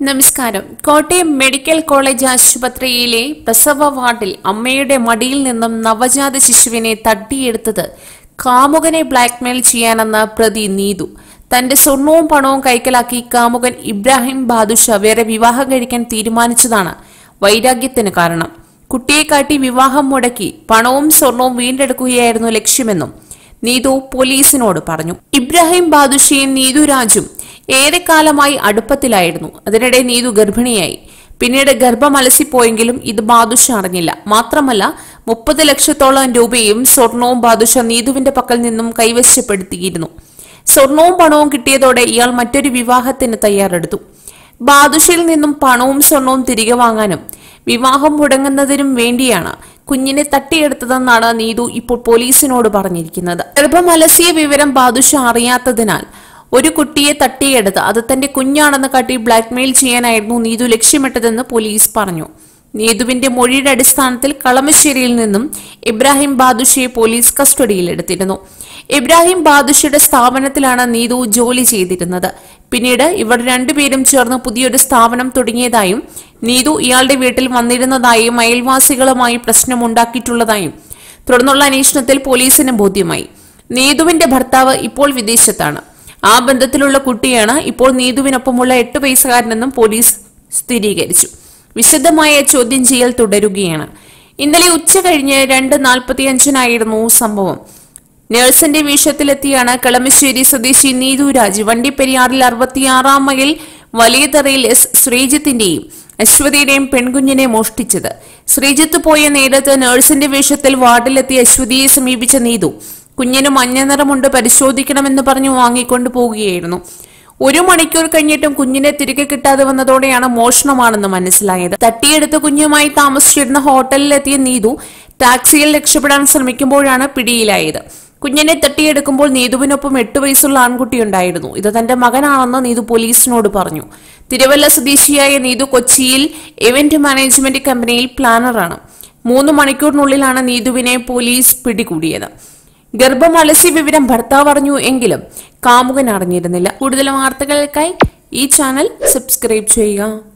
നമസ്കാരം Kottayam medical college ആശുപത്രിയിലെ പ്രസവ വാർഡിൽ അമ്മയുടെ മടിയിൽ നിന്നും നവജാത ശിശുവിനെ തട്ടിയെടുത്തത് കാമുകനെ ബ്ലാക്ക്മെയിൽ ചെയ്യാനെന്ന പ്രതി നീതു തന്റെ സ്വർണവും പണവും കൈക്കലാക്കി കാമുകൻ ഇബ്രാഹിം ബാദുഷ വേറെ വിവാഹം കഴിക്കാൻ തീരുമാനിച്ചതാണ് വൈരാഗ്യത്തിന് കാരണം കുട്ടിയെ കാട്ടി വിവാഹം മുടക്കി പണവും സ്വർണവും വീണ്ടെടുക്കുകയായിരുന്നു ലക്ഷ്യമെന്നും നീതു പോലീസിനോട് പറഞ്ഞു ഇബ്രാഹിം ബാദുഷയും നീതു രാജും ഏറെക്കാലമായി അടുപ്പത്തിലായിരുന്നു അതിനിടെ നീതു ഗർഭിണിയായി പിന്നീട് ഗർഭം അലസിപ്പോയെങ്കിലും ഇത് ബാദുഷ അറിഞ്ഞില്ല മാത്രമല്ല മുപ്പത് ലക്ഷത്തോളം രൂപയും സ്വർണവും ബാദുഷ നീതുവിന്റെ പക്കൽ നിന്നും കൈവശപ്പെടുത്തിയിരുന്നു സ്വർണവും പണവും കിട്ടിയതോടെ ഇയാൾ മറ്റൊരു വിവാഹത്തിന് തയ്യാറെടുത്തു ബാദുഷയിൽ നിന്നും പണവും സ്വർണവും തിരികെ വാങ്ങാനും വിവാഹം മുടങ്ങുന്നതിനും വേണ്ടിയാണ് കുഞ്ഞിനെ തട്ടിയെടുത്തതെന്നാണ് നീതു ഇപ്പോൾ പോലീസിനോട് പറഞ്ഞിരിക്കുന്നത് ഗർഭമലസിയ വിവരം ബാദുഷ അറിയാത്തതിനാൽ ഒരു കുട്ടിയെ തട്ടിയെടുത്ത് അത് തന്റെ കുഞ്ഞാണെന്ന് കാട്ടി ബ്ലാക്ക്മെയിൽ ചെയ്യാനായിരുന്നു നീതു ലക്ഷ്യമിട്ടതെന്ന് പോലീസ് പറഞ്ഞു നീതുവിന്റെ മൊഴിയുടെ അടിസ്ഥാനത്തിൽ കളമശ്ശേരിയിൽ നിന്നും ഇബ്രാഹിം ബാദുഷയെ പോലീസ് കസ്റ്റഡിയിലെടുത്തിരുന്നു ഇബ്രാഹിം ബാദുഷയുടെ സ്ഥാപനത്തിലാണ് നീതു ജോലി ചെയ്തിരുന്നത് പിന്നീട് ഇവർ രണ്ടുപേരും ചേർന്ന് പുതിയൊരു സ്ഥാപനം തുടങ്ങിയതായും നീതു ഇയാളുടെ വീട്ടിൽ വന്നിരുന്നതായും അയൽവാസികളുമായി പ്രശ്നമുണ്ടാക്കിയിട്ടുള്ളതായും തുടർന്നുള്ള അന്വേഷണത്തിൽ പോലീസിന് ബോധ്യമായി നീതുവിന്റെ ഭർത്താവ് ഇപ്പോൾ വിദേശത്താണ് ആ ബന്ധത്തിലുള്ള കുട്ടിയാണ് ഇപ്പോൾ നീതുവിനൊപ്പമുള്ള എട്ട് വയസ്സുകാരനെന്നും പോലീസ് സ്ഥിരീകരിച്ചു വിശദമായ ചോദ്യം ചെയ്യൽ തുടരുകയാണ് ഇന്നലെ ഉച്ച കഴിഞ്ഞ് രണ്ട് നാൽപ്പത്തിയഞ്ചിനായിരുന്നു സംഭവം നഴ്സിന്റെ വേഷത്തിലെത്തിയാണ് കളമശ്ശേരി സ്വദേശി നീതു രാജ് വണ്ടിപ്പെരിയാറിൽ അറുപത്തിയാറാം മൈൽ വലിയതറയിൽ എസ് ശ്രീജിത്തിന്റെയും അശ്വതിയുടെയും പെൺകുഞ്ഞിനെ മോഷ്ടിച്ചത് ശ്രീജിത്ത് പോയ നേരത്ത് നഴ്സിന്റെ വേഷത്തിൽ വാർഡിലെത്തിയ അശ്വതിയെ സമീപിച്ച നീതു കുഞ്ഞിന് മഞ്ഞ നിറമുണ്ട് പരിശോധിക്കണമെന്ന് പറഞ്ഞു വാങ്ങിക്കൊണ്ടു പോവുകയായിരുന്നു ഒരു മണിക്കൂർ കഴിഞ്ഞിട്ടും കുഞ്ഞിനെ തിരികെ കിട്ടാതെ വന്നതോടെയാണ് മോഷണമാണെന്ന് മനസ്സിലായത് തട്ടിയെടുത്ത കുഞ്ഞുമായി താമസിച്ചിരുന്ന ഹോട്ടലിലെത്തിയ നീതു ടാക്സിയിൽ രക്ഷപ്പെടാൻ ശ്രമിക്കുമ്പോഴാണ് പിടിയിലായത് കുഞ്ഞിനെ തട്ടിയെടുക്കുമ്പോൾ നീതുവിനൊപ്പം എട്ട് വയസ്സുള്ള ആൺകുട്ടിയുണ്ടായിരുന്നു ഇത് തന്റെ മകനാണെന്ന് നീതു പോലീസിനോട് പറഞ്ഞു തിരുവല്ല സ്വദേശിയായ നീതു കൊച്ചിയിൽ ഇവന്റ് മാനേജ്മെന്റ് കമ്പനിയിൽ പ്ലാനറാണ് മൂന്ന് മണിക്കൂറിനുള്ളിലാണ് നീതുവിനെ പോലീസ് പിടികൂടിയത് ഗർഭം അലസിയ വിവരം ഭർത്താവ് അറിഞ്ഞു എങ്കിലും കാമുകൻ അറിഞ്ഞിരുന്നില്ല കൂടുതൽ വാർത്തകൾക്കായി ഈ ചാനൽ സബ്സ്ക്രൈബ് ചെയ്യുക